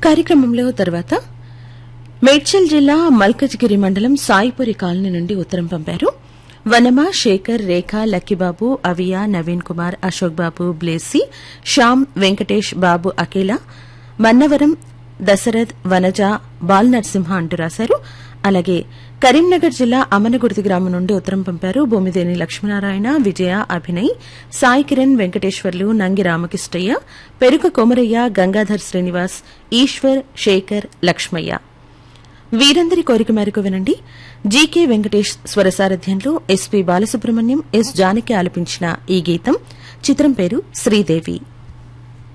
కార్యక్రమంలో తర్వాత మేడ్చల్ జిల్లా మల్కజ్గిరి మండలం సాయిపురి కాలనీ నుండి ఉత్తరం పంపారు వనమ శేఖర్ రేఖ లక్కిబాబు అవియా నవీన్ కుమార్ అశోక్ బాబు బ్లేసి శ్యామ్ వెంకటేష్ బాబు అఖిల మన్నవరం దశరథ్ వనజ బాల్ నరసింహ అంటూ రాశారు అలాగే కరీంనగర్ జిల్లా అమనగుర్తి గ్రామం నుండి ఉత్తరం పంపారు భూమిదేని లక్ష్మీనారాయణ విజయ అభినయ్ సాయి కిరణ్ వెంకటేశ్వర్లు నంగి రామకృష్ణయ్య పెరుక కొమరయ్య గంగాధర్ శ్రీనివాస్ ఈశ్వర్ శేఖర్ లక్ష్మయ్య వీరందరి కోరిక మేరకు వినండి జీకే వెంకటేష్ స్వరసారథ్యంలో ఎస్పీ బాలసుబ్రహ్మణ్యం ఎస్ జానకి ఆలపించిన ఈ గీతం చిత్రం పేరు శ్రీదేవి